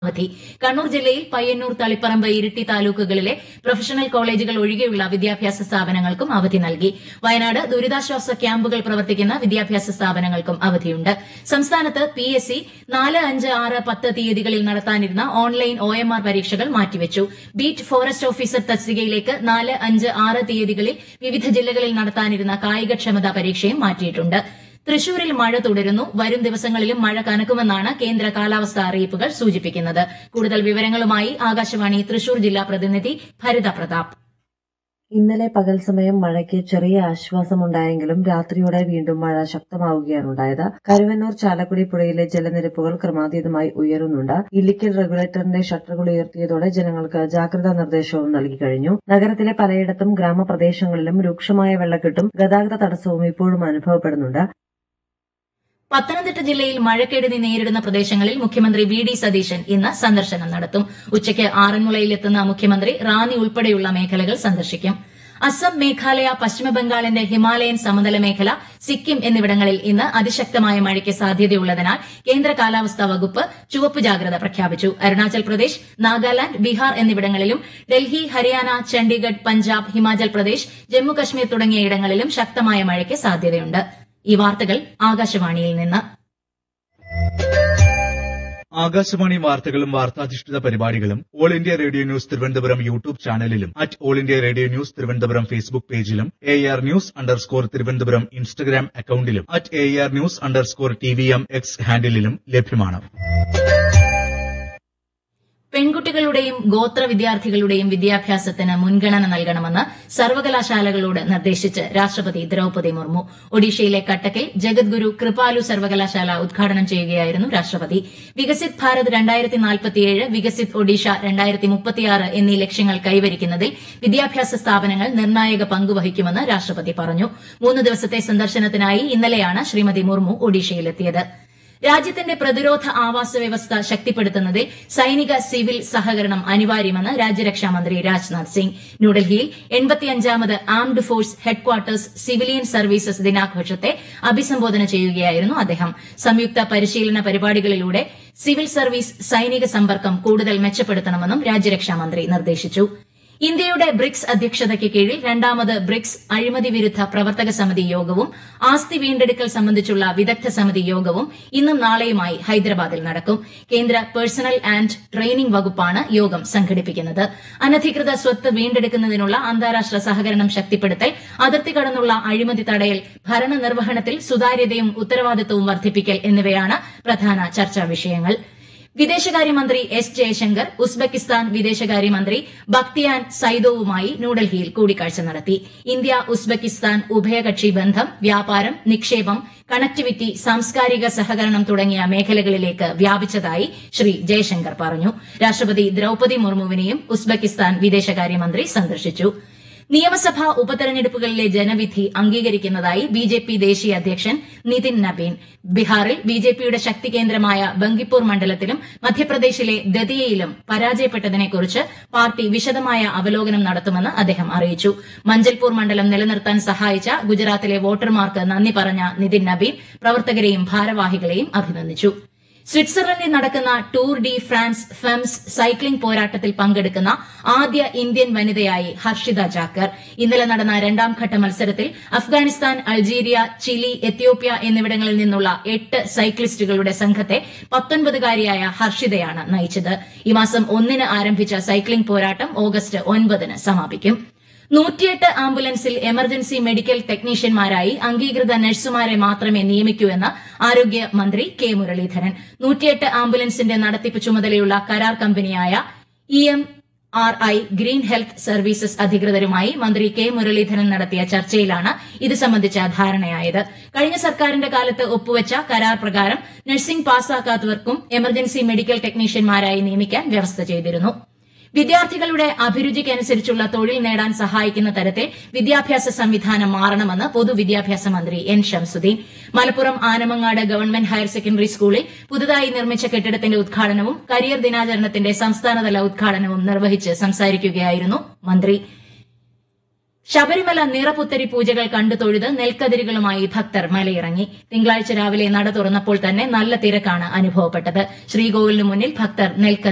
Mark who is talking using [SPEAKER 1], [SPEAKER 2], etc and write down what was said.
[SPEAKER 1] അവധി കണ്ണൂർ ജില്ലയിൽ പയ്യന്നൂർ തളിപ്പറമ്പ് ഇരിട്ടി താലൂക്കുകളിലെ പ്രൊഫഷണൽ കോളേജുകൾ ഒഴികെയുള്ള വിദ്യാഭ്യാസ സ്ഥാപനങ്ങൾക്കും അവധി നൽകി വയനാട് ദുരിതാശ്വാസ ക്യാമ്പുകൾ പ്രവർത്തിക്കുന്ന വിദ്യാഭ്യാസ സ്ഥാപനങ്ങൾക്കും അവധിയുണ്ട് സംസ്ഥാനത്ത് പി എസ് സി നാല് അഞ്ച് ആറ് പത്ത് തീയതികളിൽ നടത്താനിരുന്ന ഓൺലൈൻ ഒ എം ആർ പരീക്ഷകൾ മാറ്റിവച്ചു ബീറ്റ് ഫോറസ്റ്റ് ഓഫീസർ തസ്തികയിലേക്ക് നാല് അഞ്ച് ആറ് തീയതികളിൽ വിവിധ ജില്ലകളിൽ നടത്താനിരുന്ന കായികക്ഷമതാ പരീക്ഷയും മാറ്റിയിട്ടുണ്ട് തൃശൂരിൽ മഴ തുടരുന്നു വരും ദിവസങ്ങളിലും മഴ കനക്കുമെന്നാണ് കേന്ദ്ര കാലാവസ്ഥാ അറിയിപ്പുകൾ സൂചിപ്പിക്കുന്നത് കൂടുതൽ വിവരങ്ങളുമായി ആകാശവാണി തൃശൂർ ജില്ലാ പ്രതിനിധി ഭരിത പ്രതാപ്
[SPEAKER 2] ഇന്നലെ പകൽ സമയം മഴയ്ക്ക് ചെറിയ ആശ്വാസമുണ്ടായെങ്കിലും രാത്രിയോടെ വീണ്ടും മഴ ശക്തമാവുകയാണുണ്ടായത് കരുവന്നൂർ ചാലക്കുടി പുഴയിലെ ജലനിരപ്പുകൾ ക്രമാതീതമായി ഉയരുന്നുണ്ട് ഇല്ലിക്കൽ റെഗുലേറ്ററിന്റെ ഷട്ടറുകൾ ഉയർത്തിയതോടെ ജനങ്ങൾക്ക് ജാഗ്രതാ നിർദ്ദേശവും നൽകി കഴിഞ്ഞു നഗരത്തിലെ പലയിടത്തും ഗ്രാമപ്രദേശങ്ങളിലും രൂക്ഷമായ വെള്ളക്കെട്ടും ഗതാഗത തടസ്സവും ഇപ്പോഴും അനുഭവപ്പെടുന്നുണ്ട്
[SPEAKER 1] പത്തനംതിട്ട ജില്ലയിൽ മഴക്കെടുതി നേരിടുന്ന പ്രദേശങ്ങളിൽ മുഖ്യമന്ത്രി വി ഡി സതീശൻ ഇന്ന് സന്ദർശനം നടത്തും ഉച്ചയ്ക്ക് ആറന്മുളയിലെത്തുന്ന മുഖ്യമന്ത്രി റാന്നി ഉൾപ്പെടെയുള്ള മേഖലകൾ സന്ദർശിക്കും അസം മേഘാലയ പശ്ചിമബംഗാളിന്റെ ഹിമാലയൻ സമതല മേഖല സിക്കിം എന്നിവിടങ്ങളിൽ ഇന്ന് അതിശക്തമായ മഴയ്ക്ക് സാധ്യതയുള്ളതിനാൽ കേന്ദ്ര കാലാവസ്ഥാ വകുപ്പ് ചുവപ്പ് ജാഗ്രത പ്രഖ്യാപിച്ചു അരുണാചൽ പ്രദേശ് നാഗാലാന്റ് ബീഹാർ എന്നിവിടങ്ങളിലും ഡൽഹി ഹരിയാന ചണ്ഡീഗഡ് പഞ്ചാബ് ഹിമാചൽ പ്രദേശ് ജമ്മുകശ്മീർ തുടങ്ങിയ ഇടങ്ങളിലും ശക്തമായ മഴയ്ക്ക് സാധ്യതയുണ്ട് ഈ വാർത്തകൾ ആകാശവാണിയിൽ നിന്ന്
[SPEAKER 3] ആകാശവാണി വാർത്തകളും വാർത്താധിഷ്ഠിത പരിപാടികളും all India radio news Thiruvananthapuram YouTube ചാനലിലും at all India radio news Thiruvananthapuram Facebook പേജിലും A R news underscore Thiruvananthapuram Instagram അക്കൌണ്ടിലും at A R news underscore T V M X ഹാൻഡിലും ലഭ്യമാണ്
[SPEAKER 1] പെൺകുട്ടികളുടെയും ഗോത്ര വിദ്യാർത്ഥികളുടെയും വിദ്യാഭ്യാസത്തിന് മുൻഗണന നൽകണമെന്ന് സർവകലാശാലകളോട് നിർദ്ദേശിച്ച് രാഷ്ട്രപതി ദ്രൌപദി മുർമു ഒഡീഷയിലെ കട്ടക്കിൽ ജഗദ്ഗുരു കൃപാലു സർവകലാശാല ഉദ്ഘാടനം ചെയ്യുകയായിരുന്നു രാഷ്ട്രപതി വികസിത് ഭാരത് വികസിത് ഒഡീഷ എന്നീ ലക്ഷ്യങ്ങൾ കൈവരിക്കുന്നതിൽ വിദ്യാഭ്യാസ സ്ഥാപനങ്ങൾ നിർണായക പങ്കുവഹിക്കുമെന്ന് രാഷ്ട്രപതി പറഞ്ഞു മൂന്ന് ദിവസത്തെ സന്ദർശനത്തിനായി ഇന്നലെയാണ് ശ്രീമതി മുർമു ഒഡീഷയിലെത്തിയത് രാജ്യത്തിന്റെ പ്രതിരോധ ആവാസ വ്യവസ്ഥ ശക്തിപ്പെടുത്തുന്നതിൽ സൈനിക സിവിൽ സഹകരണം അനിവാര്യമെന്ന് രാജ്യരക്ഷാമന്ത്രി രാജ്നാഥ് സിംഗ് ന്യൂഡൽഹിയിൽ എൺപത്തിയഞ്ചാമത് armed force headquarters civilian services ദിനാഘോഷത്തെ അഭിസംബോധന ചെയ്യുകയായിരുന്നു അദ്ദേഹം സംയുക്ത പരിശീലന പരിപാടികളിലൂടെ സിവിൽ സർവീസ് സൈനിക സമ്പർക്കം കൂടുതൽ മെച്ചപ്പെടുത്തണമെന്നും രാജ്യരക്ഷാമന്ത്രി നിർദ്ദേശിച്ചു ഇന്ത്യയുടെ ബ്രിക്സ് അധ്യക്ഷതയ്ക്ക് കീഴിൽ രണ്ടാമത് ബ്രിക്സ് അഴിമതി വിരുദ്ധ പ്രവർത്തക സമിതി യോഗവും ആസ്തി വീണ്ടെടുക്കൽ സംബന്ധിച്ചുള്ള വിദഗ്ധ സമിതി യോഗവും ഇന്നും നാളെയുമായി ഹൈദരാബാദിൽ നടക്കും കേന്ദ്ര പേഴ്സണൽ ആൻഡ് ട്രെയിനിംഗ് വകുപ്പാണ് യോഗം സംഘടിപ്പിക്കുന്നത് അനധികൃത സ്വത്ത് വീണ്ടെടുക്കുന്നതിനുള്ള അന്താരാഷ്ട്ര സഹകരണം ശക്തിപ്പെടുത്തൽ അതിർത്തി കടന്നുള്ള അഴിമതി തടയൽ ഭരണനിർവഹണത്തിൽ സുതാര്യതയും ഉത്തരവാദിത്തവും വർദ്ധിപ്പിക്കൽ എന്നിവയാണ് പ്രധാന ചർച്ചാ വിഷയങ്ങൾ വിദേശകാര്യമന്ത്രി എസ് ജയശങ്കർ ഉസ്ബെക്കിസ്ഥാൻ വിദേശകാര്യമന്ത്രി ബക്തിയാൻ സൈദോവുമായി ന്യൂഡൽഹിയിൽ കൂടിക്കാഴ്ച നടത്തി ഇന്ത്യ ഉസ്ബെക്കിസ്ഥാൻ ഉഭയകക്ഷി ബന്ധം വ്യാപാരം നിക്ഷേപം കണക്ടിവിറ്റി സാംസ്കാരിക സഹകരണം തുടങ്ങിയ മേഖലകളിലേക്ക് വ്യാപിച്ചതായി ശ്രീ ജയശങ്കർ പറഞ്ഞു രാഷ്ട്രപതി ദ്രൌപദി മുർമുവിനെയും ഉസ്ബെക്കിസ്ഥാൻ വിദേശകാര്യമന്ത്രി സന്ദർശിച്ചു നിയമസഭാ ഉപതെരഞ്ഞെടുപ്പുകളിലെ ജനവിധി അംഗീകരിക്കുന്നതായി ബിജെപി ദേശീയ അധ്യക്ഷൻ നിതിൻ നബീൻ ബീഹാറിൽ ബിജെപിയുടെ ശക്തി കേന്ദ്രമായ ബങ്കിപ്പൂർ മണ്ഡലത്തിലും മധ്യപ്രദേശിലെ ദതിയയിലും പരാജയപ്പെട്ടതിനെക്കുറിച്ച് പാർട്ടി വിശദമായ അവലോകനം നടത്തുമെന്ന് അദ്ദേഹം അറിയിച്ചു മഞ്ചൽപൂർ മണ്ഡലം നിലനിർത്താൻ സഹായിച്ച ഗുജറാത്തിലെ വോട്ടർമാർക്ക് നന്ദി പറഞ്ഞ നിതിൻ നബീൻ പ്രവർത്തകരെയും ഭാരവാഹികളെയും അഭിനന്ദിച്ചു സ്വിറ്റ്സർലൻഡിൽ നടക്കുന്ന Tour de France Femmes cycling പോരാട്ടത്തിൽ പങ്കെടുക്കുന്ന ആദ്യ ഇന്ത്യൻ വനിതയായി ഹർഷിത ജാക്കർ ഇന്നലെ നടന്ന രണ്ടാംഘട്ട മത്സരത്തിൽ അഫ്ഗാനിസ്ഥാൻ അൾജീരിയ ചിലി എത്യോപ്യ എന്നിവിടങ്ങളിൽ നിന്നുള്ള എട്ട് സൈക്ലിസ്റ്റുകളുടെ സംഘത്തെ പത്തൊൻപതുകാരിയായ ഹർഷിതയാണ് നയിച്ചത് ഈ മാസം ഒന്നിന് ആരംഭിച്ച സൈക്ലിംഗ് പോരാട്ടം ഓഗസ്റ്റ് ഒൻപതിന് സമാപിക്കും നൂറ്റിയെട്ട് ആംബുലൻസിൽ എമർജൻസി മെഡിക്കൽ ടെക്നീഷ്യന്മാരായി അംഗീകൃത നഴ്സുമാരെ മാത്രമേ നിയമിക്കൂ എന്ന് ആരോഗ്യമന്ത്രി കെ മുരളീധരൻ നൂറ്റിയെട്ട് ആംബുലൻസിന്റെ നടത്തിപ്പ് ചുമതലയുള്ള കരാർ കമ്പനിയായ E M R I green health services അധികൃതരുമായി മന്ത്രി കെ മുരളീധരൻ നടത്തിയ ചർച്ചയിലാണ് ഇത് സംബന്ധിച്ച ധാരണയായത് കഴിഞ്ഞ സർക്കാരിന്റെ കാലത്ത് ഒപ്പുവച്ച കരാർ പ്രകാരം നഴ്സിംഗ് പാസ്സാക്കാത്തവർക്കും എമർജൻസി മെഡിക്കൽ ടെക്നീഷ്യന്മാരായി നിയമിക്കാൻ വ്യവസ്ഥ ചെയ്തിരുന്നു വിദ്യാർത്ഥികളുടെ അഭിരുചിക്കനുസരിച്ചുള്ള തൊഴിൽ നേടാൻ സഹായിക്കുന്ന തരത്തിൽ വിദ്യാഭ്യാസ സംവിധാനം മാറണമെന്ന് പൊതുവിദ്യാഭ്യാസ മന്ത്രി N Shamsuddin Malappuram Anamangad government higher secondary സ്കൂളിൽ പുതുതായി നിർമ്മിച്ച കെട്ടിടത്തിന്റെ ഉദ്ഘാടനവും കരിയർ ദിനാചരണത്തിന്റെ സംസ്ഥാനതല ഉദ്ഘാടനവും നിർവഹിച്ച് സംസാരിക്കുകയായിരുന്നു മന്ത്രി ശബരിമല നിറപുത്തരി പൂജകൾ കണ്ടു തൊഴുത് നെൽക്കതിരുകളുമായി ഭക്തർ മലയിറങ്ങി തിങ്കളാഴ്ച രാവിലെ നട തുറന്നപ്പോൾ തന്നെ നല്ല തിരക്കാണ് അനുഭവപ്പെട്ടത് ശ്രീകോവിലിന് മുന്നിൽ ഭക്തർ നെൽക്കതിർ